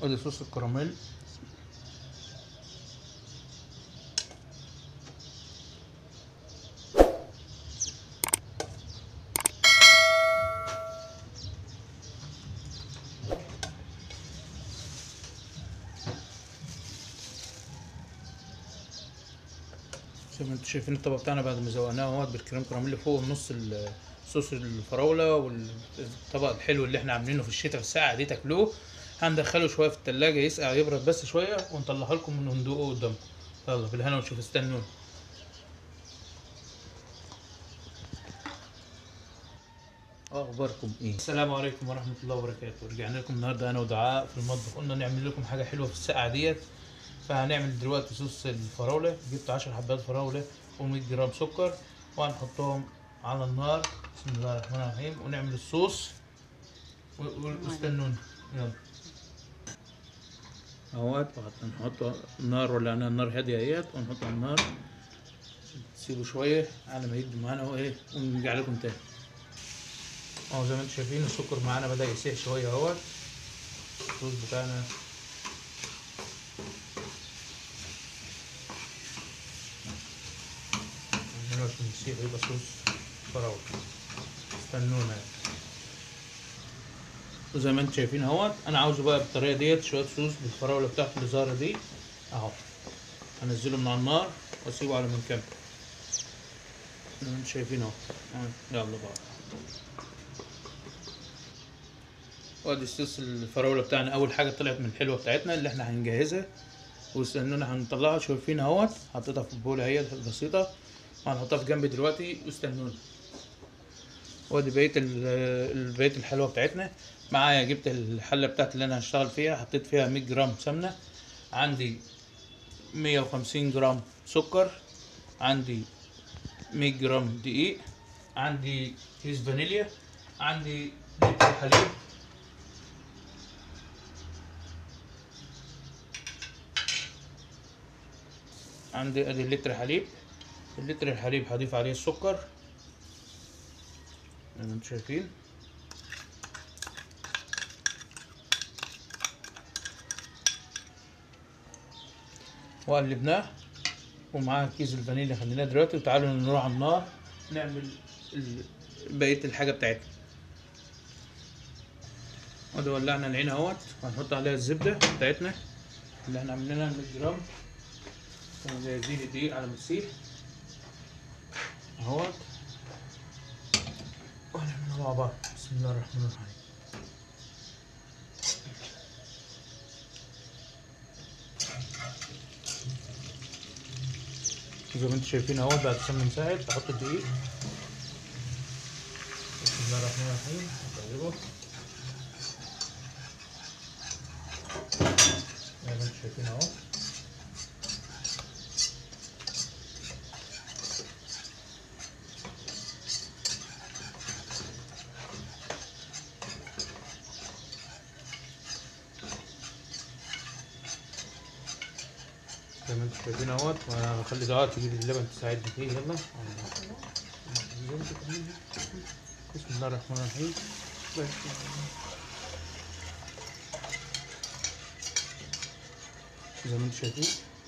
ادي صوص الكراميل زي ما انتم شايفين الطبق بتاعنا بعد ما زوقناه اهوت بالكريم كراميل فوق نص ال- صوص الفراولة والطبق الحلو اللي احنا عاملينه في الشتاء في الساعة دي تاكلوه هندخله شوية في التلاجة يسقع يبرد بس شوية ونطلعه لكم من وندوقه قدامكم يلا بالهنا ونشوف استنونا اخباركم ايه السلام عليكم ورحمه الله وبركاته رجعنا لكم النهارده انا ودعاء في المطبخ قلنا نعمل لكم حاجه حلوه في الساعه ديت فهنعمل دلوقتي صوص الفراوله جبت 10 حبات فراوله و100 جرام سكر وهنحطهم على النار بسم الله الرحمن الرحيم ونعمل الصوص و- و- واستنوني يلا اهوت هنحط النار ولا انا النار هاديه اهيت ونحطه على النار تسيبه شويه على ما يدي معانا وايه ونرجع لكم تاني اهو زي ما انتم شايفين السكر معانا بدا يسيح شويه اهوت الصوص بتاعنا عشان عشان يسيح يبقى صوص فراولة استنونا وزي ما انتم شايفين اهوت انا عاوزه بقى بالطريقه ديت شويه صوص بالفراوله بتاعته اللي ظاهره دي اهو هنزله من على النار واسيبه على ما نكمل زي ما انتم شايفين اهو اه، يلا بقى وادي الصوص الفراوله بتاعنا اول حاجه طلعت من الحلوه بتاعتنا اللي احنا هنجهزها واستنونا هنطلعها شايفين اهوت حطيتها في البوله اهي بسيطه وهنحطها في جنب دلوقتي واستنونا وادي بقيه ال- بقيه الحلوه بتاعتنا معايا جبت الحله بتاعتي اللي انا هشتغل فيها حطيت فيها 100 جرام سمنه عندي 150 جرام سكر عندي 100 جرام دقيق عندي كيس فانيليا عندي لتر حليب عندي ادي لتر حليب اللتر الحليب هضيف عليه السكر زي ما انتم شايفين وقلبناه ومعاه كيس الفانيليا خليناه دلوقتي وتعالوا نروح على النار نعمل ال- بقية الحاجة بتاعتنا وده ولعنا العين اهوت وهنحط عليها الزبدة بتاعتنا اللي احنا عاملينها 100 جرام ومجهزين الدقيق على ما تسيح اهوت وهنعملها مع بعض بسم الله الرحمن الرحيم زي ما انتم شايفين اهوت بعد السمنة مساعد بحط الدقيق بسم الله الرحمن الرحيم بقلبه زي ما انتم شايفين اهو زي ما انتم شايفين اهوت وهخلي دعاء تجيب اللبن تساعدني فيه يلا بسم الله الرحمن الرحيم زي ما انتم شايفين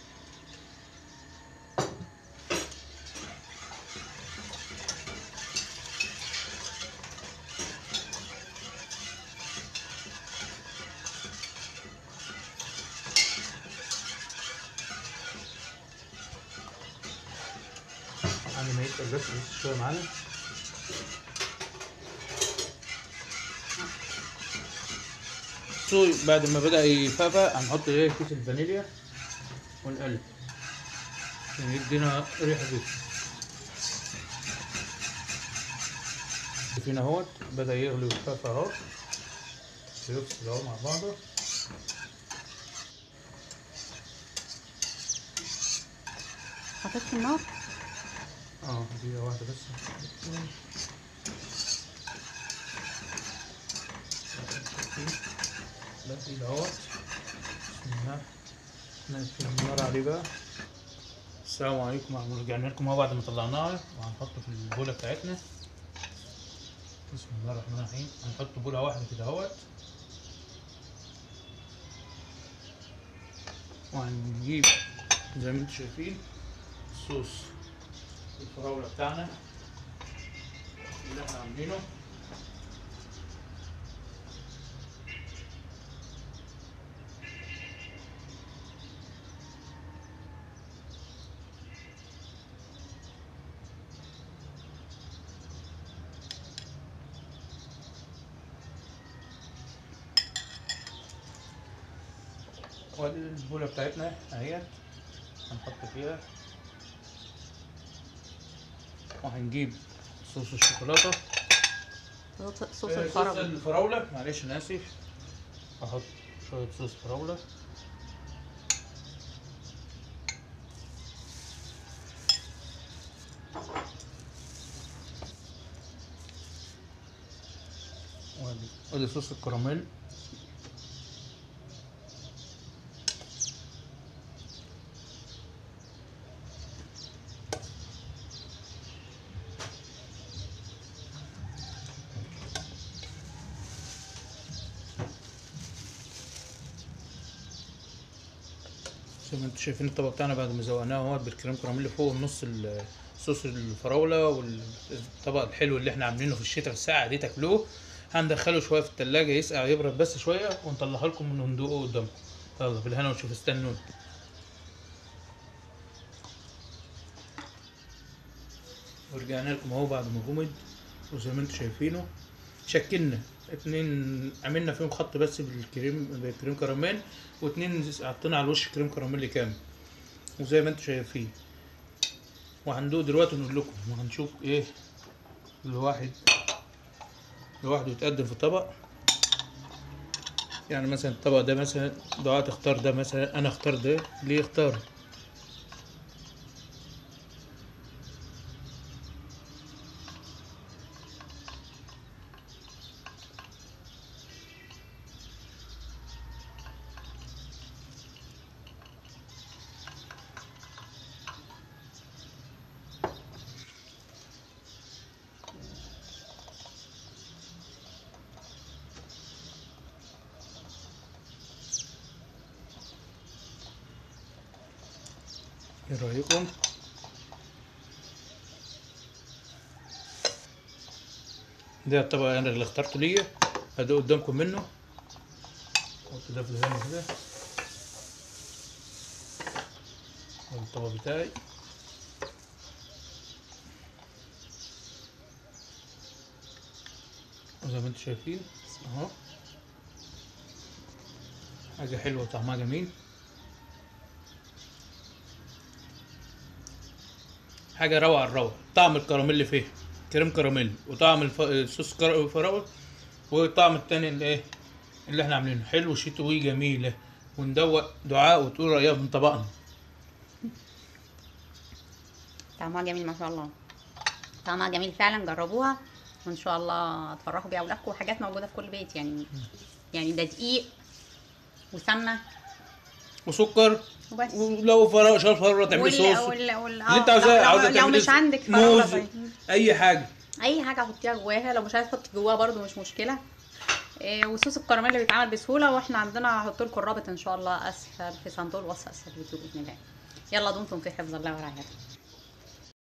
على ما يتقل بس بس شويه معانا شوي بعد ما بدأ يفقفق هنحط ايه كيس الفانيليا ونقلب عشان يدينا ريحة بيض شايفين اهوت بدأ يغلي ويتفقفق اهو يفصل اهو مع بعضه حطيت في النار اه دقيقة واحدة بس لا كده اهوت بسم الله نقفل النار عليه بقى السلام عليكم ورحمة الله رجعنا لكم اهو بعد ما طلعناها وهنحطه في البولة بتاعتنا بسم الله الرحمن الرحيم هنحط بولة واحدة كده اهوت وهنجيب زي ما انتم شايفين صوص الفراولة بتاعنا اللي احنا عاملينه وادي البولة بتاعتنا اهيت هنحط فيها وهنجيب صوص الشوكولاتة صوص صوص آه، صوص الفراولة الفراولة معلش انا اسف احط شوية صوص فراولة وادي ادي صوص الكراميل زي ما انتم شايفين الطبق بتاعنا بعد ما زوقناه اهوت بالكريم كراميل فوق نص ال- صوص الفراولة والطبق الحلو اللي احنا عاملينه في الشتاء في الساعة دي تاكلوه هندخله شوية في التلاجة يسقع يبرد بس شوية ونطلعها لكم من هندوقه قدامكم يلا بالهنا ونشوف استنوني ورجعنا لكم اهو بعد ما جمد وزي ما انتم شايفينه شكلنا اتنين عملنا فيهم خط بس بالكريم بالكريم كراميل واتنين حطينا على الوش كريم كراميل كامل وزي ما انتم شايفين وهندوق دلوقتي نقول لكم وهنشوف ايه الواحد لوحده يتقدم في طبق يعني مثلا الطبق ده مثلا دعاء تختار ده مثلا انا اختار ده ليه اختار ايه رايكم ده الطبق انا اللي اخترته ليا هدوق قدامكم منه احط ده في الهنا كده والطبق بتاعي زي ما انتم شايفين اهو حاجة حلوة طعمها جميل حاجة روعة الروعة طعم الكراميل فيه كريم كراميل وطعم الف... الصوص كر- فراولة والطعم التاني اللي ايه اللي احنا عاملينه حلو شتوي جميلة وندوق دعاء وتقول رأيها من طبقنا طعمها جميل ما شاء الله طعمها جميل فعلا جربوها وان شاء الله تفرحوا بيها اولادكم وحاجات موجوده في كل بيت يعني يعني ده دقيق وسمنه وسكر وبس ولو فراولة شال فراولة تعملي وال- صوص وال- وال- اللي انت آه، عاوزاه لو- عاوزة لو تعملي مش عندك فراولة موز طيب. اي حاجة اي حاجه حطيها جواها لو مش عايزه تحطي جواها برده مش مشكله إيه وصوص الكراميل اللي بيتعمل بسهوله واحنا عندنا هحط لكم الرابط ان شاء الله اسفل في صندوق الوصف اسفل الفيديو باذن الله يلا دمتم في حفظ الله ورعايته